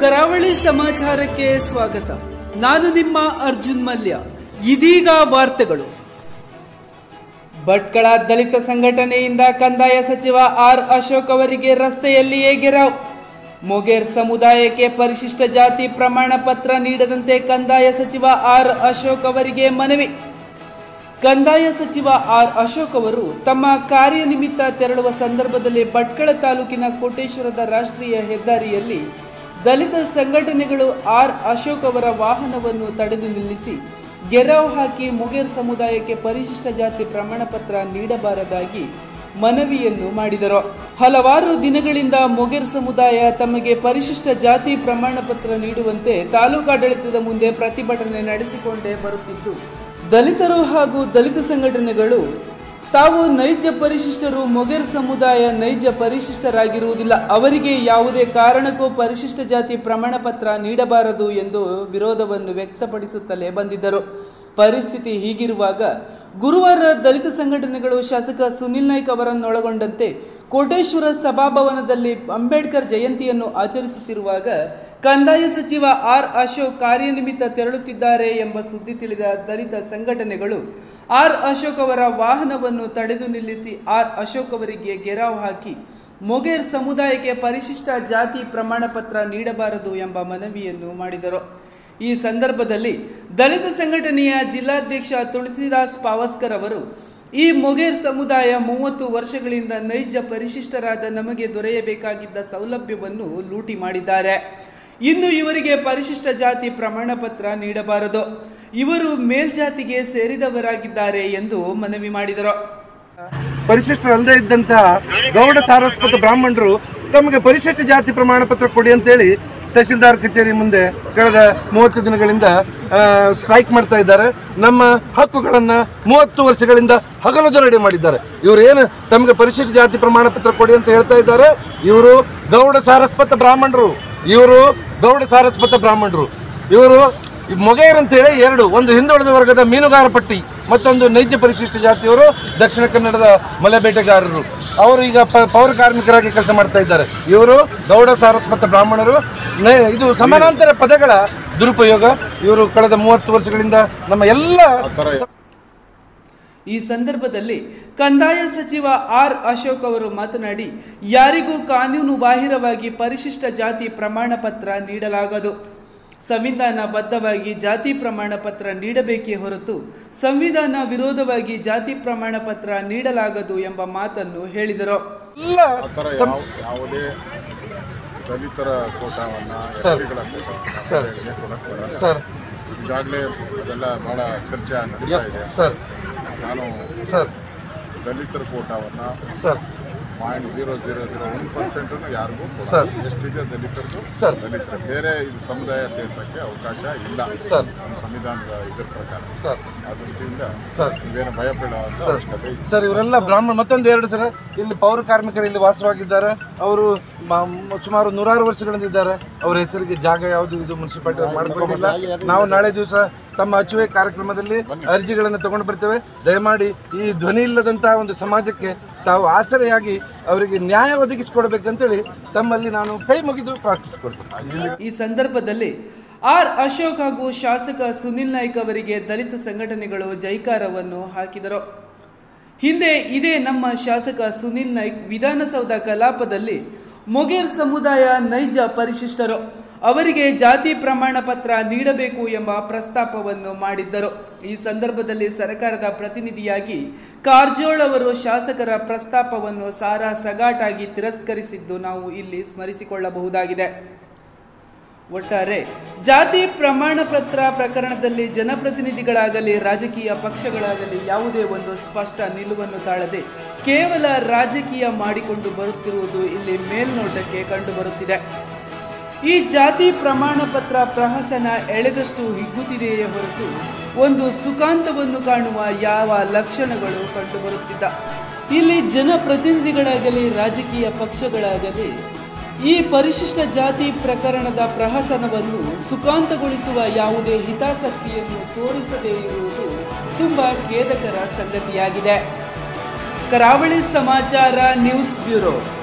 ಕರಾವಳಿ ಸಮಾಚಾರಕ್ಕೆ ಸ್ವಾಗತ ನಾನು ನಿಮ್ಮ ಅರ್ಜುನ್ ಮಲ್ಯ ಇದೀಗ ವಾರ್ತೆಗಳು ಭಟ್ಕಳ ದಲಿತ ಸಂಘಟನೆಯಿಂದ ಕಂದಾಯ ಸಚಿವ ಆರ್ ಅಶೋಕ್ ಅವರಿಗೆ ರಸ್ತೆಯಲ್ಲಿಯೇ ಗೆರಾವ್ ಮೊಗೇರ್ ಸಮುದಾಯಕ್ಕೆ ಪರಿಶಿಷ್ಟ ಜಾತಿ ಪ್ರಮಾಣ ಪತ್ರ ನೀಡದಂತೆ ಕಂದಾಯ ಸಚಿವ ಆರ್ ಅಶೋಕ್ ಅವರಿಗೆ ಮನವಿ ಕಂದಾಯ ಸಚಿವ ಆರ್ ಅಶೋಕ್ ಅವರು ತಮ್ಮ ಕಾರ್ಯನಿಮಿತ್ತ ತೆರಳುವ ಸಂದರ್ಭದಲ್ಲಿ ಭಟ್ಕಳ ತಾಲೂಕಿನ ಕೋಟೇಶ್ವರದ ರಾಷ್ಟ್ರೀಯ ಹೆದ್ದಾರಿಯಲ್ಲಿ ದಲಿತ ಸಂಘಟನೆಗಳು ಆರ್ ಅಶೋಕ್ ಅವರ ವಾಹನವನ್ನು ತಡೆದು ನಿಲ್ಲಿಸಿ ಗೆರಾವ್ ಹಾಕಿ ಮುಗೇರ್ ಸಮುದಾಯಕ್ಕೆ ಪರಿಶಿಷ್ಟ ಜಾತಿ ಪ್ರಮಾಣ ಪತ್ರ ನೀಡಬಾರದಾಗಿ ಮನವಿಯನ್ನು ಮಾಡಿದರು ಹಲವಾರು ದಿನಗಳಿಂದ ಮೊಗೇರ್ ಸಮುದಾಯ ತಮಗೆ ಪರಿಶಿಷ್ಟ ಜಾತಿ ಪ್ರಮಾಣ ಪತ್ರ ನೀಡುವಂತೆ ತಾಲೂಕಾಡಳಿತದ ಮುಂದೆ ಪ್ರತಿಭಟನೆ ನಡೆಸಿಕೊಂಡೇ ಬರುತ್ತಿದ್ದು ದಲಿತರು ಹಾಗೂ ದಲಿತ ಸಂಘಟನೆಗಳು ತಾವು ನೈಜ ಪರಿಶಿಷ್ಟರು ಮೊಗೇರ್ ಸಮುದಾಯ ನೈಜ ಪರಿಶಿಷ್ಟರಾಗಿರುವುದಿಲ್ಲ ಅವರಿಗೆ ಯಾವುದೇ ಕಾರಣಕ್ಕೂ ಪರಿಶಿಷ್ಟ ಜಾತಿ ಪ್ರಮಾಣ ಪತ್ರ ನೀಡಬಾರದು ಎಂದು ವಿರೋಧವನ್ನು ವ್ಯಕ್ತಪಡಿಸುತ್ತಲೇ ಬಂದಿದ್ದರು ಪರಿಸ್ಥಿತಿ ಹೀಗಿರುವಾಗ ಗುರುವಾರ ದಲಿತ ಸಂಘಟನೆಗಳು ಶಾಸಕ ಸುನಿಲ್ ನಾಯ್ಕ್ ಅವರನ್ನೊಳಗೊಂಡಂತೆ ಕೋಟೇಶ್ವರ ಸಭಾಭವನದಲ್ಲಿ ಅಂಬೇಡ್ಕರ್ ಜಯಂತಿಯನ್ನು ಆಚರಿಸುತ್ತಿರುವಾಗ ಕಂದಾಯ ಸಚಿವ ಆರ್ ಅಶೋಕ್ ಕಾರ್ಯನಿಮಿತ್ತ ತೆರಳುತ್ತಿದ್ದಾರೆ ಎಂಬ ಸುದ್ದಿ ತಿಳಿದ ದಲಿತ ಸಂಘಟನೆಗಳು ಆರ್ ಅಶೋಕ್ ಅವರ ವಾಹನವನ್ನು ತಡೆದು ನಿಲ್ಲಿಸಿ ಆರ್ ಅಶೋಕ್ ಅವರಿಗೆ ಗೆರಾವ್ ಹಾಕಿ ಮೊಗೇರ್ ಸಮುದಾಯಕ್ಕೆ ಪರಿಶಿಷ್ಟ ಜಾತಿ ಪ್ರಮಾಣ ಪತ್ರ ನೀಡಬಾರದು ಎಂಬ ಮನವಿಯನ್ನು ಮಾಡಿದರು ಈ ಸಂದರ್ಭದಲ್ಲಿ ದಲಿತ ಸಂಘಟನೆಯ ಜಿಲ್ಲಾಧ್ಯಕ್ಷ ತುಳಸಿದಾಸ್ ಪಾವಸ್ಕರ್ ಅವರು ಈ ಮೊಗೇರ್ ಸಮುದಾಯ ಮೂವತ್ತು ವರ್ಷಗಳಿಂದ ನೈಜ ಪರಿಶಿಷ್ಟರಾದ ನಮಗೆ ದೊರೆಯಬೇಕಾಗಿದ್ದ ಸೌಲಭ್ಯವನ್ನು ಲೂಟಿ ಮಾಡಿದ್ದಾರೆ ಇನ್ನು ಇವರಿಗೆ ಪರಿಶಿಷ್ಟ ಜಾತಿ ಪ್ರಮಾಣ ಪತ್ರ ನೀಡಬಾರದು ಇವರು ಮೇಲ್ಜಾತಿಗೆ ಸೇರಿದವರಾಗಿದ್ದಾರೆ ಎಂದು ಮನವಿ ಮಾಡಿದರು ಪರಿಶಿಷ್ಟರಲ್ಲದೆ ಇದ್ದಂತಹ ಗೌಡ ಸಾರಸ್ವತ ಬ್ರಾಹ್ಮಣರು ತಮಗೆ ಪರಿಶಿಷ್ಟ ಜಾತಿ ಪ್ರಮಾಣ ಪತ್ರ ಕೊಡಿ ಅಂತೇಳಿ ತಹಶೀಲ್ದಾರ್ ಕಚೇರಿ ಮುಂದೆ ಕಳೆದ ಮೂವತ್ತು ದಿನಗಳಿಂದ ಸ್ಟ್ರೈಕ್ ಮಾಡ್ತಾ ಇದ್ದಾರೆ ನಮ್ಮ ಹಕ್ಕುಗಳನ್ನು ಮೂವತ್ತು ವರ್ಷಗಳಿಂದ ಹಗಲು ಜರಡಿ ಮಾಡಿದ್ದಾರೆ ಇವರು ಏನು ತಮಗೆ ಪರಿಶಿಷ್ಟ ಜಾತಿ ಪ್ರಮಾಣ ಪತ್ರ ಕೊಡಿ ಅಂತ ಹೇಳ್ತಾ ಇದ್ದಾರೆ ಇವರು ಗೌಡ ಸಾರಸ್ವತ ಬ್ರಾಹ್ಮಣರು ಇವರು ಗೌಡ ಸಾರಸ್ವತ ಬ್ರಾಹ್ಮಣರು ಇವರು ಈ ಮೊಗೇರ್ ಅಂತ ಹೇಳಿ ಎರಡು ಒಂದು ಹಿಂದುಳಿದ ವರ್ಗದ ಮೀನುಗಾರ ಪಟ್ಟಿ ಮತ್ತೊಂದು ನೈಜ ಪರಿಶಿಷ್ಟ ಜಾತಿಯವರು ದಕ್ಷಿಣ ಕನ್ನಡದ ಮಲೆ ಬೇಟೆಗಾರರು ಅವರು ಈಗ ಪ- ಪೌರ ಕಾರ್ಮಿಕರಾಗಿ ಕೆಲಸ ಮಾಡ್ತಾ ಇದ್ದಾರೆ ಇವರು ಗೌಡ ಸಾರಸ್ವತ ಬ್ರಾಹ್ಮಣರು ನೆ- ಇದು ಸಮಾನಾಂತರ ಪದಗಳ ದುರುಪಯೋಗ ಇವರು ಕಳೆದ ಮೂವತ್ತು ವರ್ಷಗಳಿಂದ ನಮ್ಮ ಎಲ್ಲ ಈ ಸಂದರ್ಭದಲ್ಲಿ ಕಂದಾಯ ಸಚಿವ ಆರ್ ಅಶೋಕ್ ಅವರು ಮಾತನಾಡಿ ಯಾರಿಗೂ ಕಾನೂನು ಬಾಹಿರವಾಗಿ ಪರಿಶಿಷ್ಟ ಜಾತಿ ಪ್ರಮಾಣ ಪತ್ರ ನೀಡಲಾಗದು ಸಂವಿಧಾನ ಬದ್ಧವಾಗಿ ಜಾತಿ ಪ್ರಮಾಣ ಪತ್ರ ನೀಡಬೇಕೇ ಹೊರತು ಸಂವಿಧಾನ ವಿರೋಧವಾಗಿ ಜಾತಿ ಪ್ರಮಾಣ ಪತ್ರ ನೀಡಲಾಗದು ಎಂಬ ಮಾತನ್ನು ಹೇಳಿದರು ಎಲ್ಲ ಆ ಥರ ಯಾವ ಯಾವುದೇ ದಲಿತರ ಕೋಟಾವನ್ನು ಎಸ್ಟಿಗಳ ಕೋಟಾವನ್ನು ಕೊಡಕ್ಕೆ ಬರಲ್ಲ. ಸರ್ ಈಗಾಗಲೇ ಅದೆಲ್ಲ ಬಹಳ ಚರ್ಚೆ ನಡೀತಾ ಇದೆ ಸರ್ ನಾನು ಸರ್ ದಲಿತರ ಕೋಟಾವನ್ನು sir point zero zero zero one ಪರ್ಸೆಂಟನ್ನು ಯಾರಿಗೂ ಸರ್. ಎಷ್ಟಿದೆ ದಲಿತರಿಗೂ ಸರ್. ದಲಿತರ ಬೇರೆ ಇದು ಸಮುದಾಯ ಸೇರ್ಸೋಕ್ಕೆ ಅವಕಾಶ ಇಲ್ಲ ಸರ್. ನಮ್ಮ ಸಂವಿಧಾನದ ಇದರ ಪ್ರಕಾರ ಸರ್ ಆ ದೃಷ್ಟಿಯಿಂದ ಸರ್. ನೀವೇನು ಭಯ ಬೀಳುವಂಥ ಅವಶ್ಯಕತೆ ಇಲ್ಲ ಸರ್ ಇವರೆಲ್ಲ ಬ್ರಾಹ್ಮಣ ಮತ್ತೊಂದು ಎರಡು ಸರ್ ಇಲ್ಲಿ ಪೌರ ಕಾರ್ಮಿಕರು ಇಲ್ಲಿ ವಾಸವಾಗಿದ್ದಾರೆ ಅವರು ಮ- ಸುಮಾರು ನೂರಾರು ವರ್ಷಗಳಿಂದ ಇದ್ದಾರೆ ಅವರ ಹೆಸರಿಗೆ ಜಾಗ ಯಾವುದು ಇದು ಮುನ್ಸಿಪಾಲಿಟಿ ಅವ್ರು ಮಾಡ್ಕೊಂಡಿಲ್ಲ ನಾವು ನಾಳೆ ದಿವಸ ತಮ್ಮ ಅಚುವೆ ಕಾರ್ಯಕ್ರಮದಲ್ಲಿ ಅರ್ಜಿಗಳನ್ನು ತಗೊಂಡು ಬರ್ತೇವೆ ದಯಮಾಡಿ ಈ ಧ್ವನಿ ಇಲ್ಲದಂತಹ ಒಂದು ಸಮಾಜಕ್ಕೆ ತಾವು ಆಸರೆಯಾಗಿ ಅವರಿಗೆ ನ್ಯಾಯ ಒದಗಿಸಿಕೊಡ್ಬೇಕಂತೇಳಿ ತಮ್ಮಲ್ಲಿ ನಾನು ಕೈ ಮುಗಿದು ಪ್ರಾರ್ಥಿಸಿಕೊಡ್ತೇನೆ ಈ ಸಂದರ್ಭದಲ್ಲಿ ಆರ್ ಅಶೋಕ್ ಹಾಗೂ ಶಾಸಕ ಸುನಿಲ್ ನಾಯ್ಕ್ ಅವರಿಗೆ ದಲಿತ ಸಂಘಟನೆಗಳು ಜೈಕಾರವನ್ನು ಹಾಕಿದರು ಹಿಂದೆ ಇದೇ ನಮ್ಮ ಶಾಸಕ ಸುನಿಲ್ ನಾಯ್ಕ್ ವಿಧಾನಸೌಧ ಕಲಾಪದಲ್ಲಿ ಮೊಗೇರ್ ಸಮುದಾಯ ನೈಜ ಪರಿಶಿಷ್ಟರು ಅವರಿಗೆ ಜಾತಿ ಪ್ರಮಾಣ ಪತ್ರ ನೀಡಬೇಕು ಎಂಬ ಪ್ರಸ್ತಾಪವನ್ನು ಮಾಡಿದ್ದರು ಈ ಸಂದರ್ಭದಲ್ಲಿ ಸರ್ಕಾರದ ಪ್ರತಿನಿಧಿಯಾಗಿ ಕಾರಜೋಳ್ ಅವರು ಶಾಸಕರ ಪ್ರಸ್ತಾಪವನ್ನು ಸಾರಾ ಸಗಾಟಾಗಿ ತಿರಸ್ಕರಿಸಿದ್ದು ನಾವು ಇಲ್ಲಿ ಸ್ಮರಿಸಿಕೊಳ್ಳಬಹುದಾಗಿದೆ ಒಟ್ಟಾರೆ ಜಾತಿ ಪ್ರಮಾಣ ಪತ್ರ ಪ್ರಕರಣದಲ್ಲಿ ಜನಪ್ರತಿನಿಧಿಗಳಾಗಲಿ ರಾಜಕೀಯ ಪಕ್ಷಗಳಾಗಲಿ ಯಾವುದೇ ಒಂದು ಸ್ಪಷ್ಟ ನಿಲುವನ್ನು ತಾಳದೆ ಕೇವಲ ರಾಜಕೀಯ ಮಾಡಿಕೊಂಡು ಬರುತ್ತಿರುವುದು ಇಲ್ಲಿ ಮೇಲ್ನೋಟಕ್ಕೆ ಕಂಡುಬರುತ್ತಿದೆ ಈ ಜಾತಿ ಪ್ರಮಾಣ ಪತ್ರ ಪ್ರಹಸನ ಎಳೆದಷ್ಟು ಹಿಗ್ಗುತ್ತಿದೆಯೇ ಹೊರತು ಒಂದು ಸುಖಾಂತವನ್ನು ಕಾಣುವ ಯಾವ ಲಕ್ಷಣಗಳು ಕಂಡುಬರುತ್ತಿದ್ದ ಇಲ್ಲಿ ಜನಪ್ರತಿನಿಧಿಗಳಾಗಲಿ ರಾಜಕೀಯ ಪಕ್ಷಗಳಾಗಲಿ ಈ ಪರಿಶಿಷ್ಟ ಜಾತಿ ಪ್ರಕರಣದ ಪ್ರಹಸನವನ್ನು ಸುಖಾಂತಗೊಳಿಸುವ ಯಾವುದೇ ಹಿತಾಸಕ್ತಿಯನ್ನು ತೋರಿಸದೇ ಇರುವುದು ತುಂಬಾ ಖೇದಕರ ಸಂಗತಿಯಾಗಿದೆ ಕರಾವಳಿ ಸಮಾಚಾರ ನ್ಯೂಸ್ ಬ್ಯೂರೋ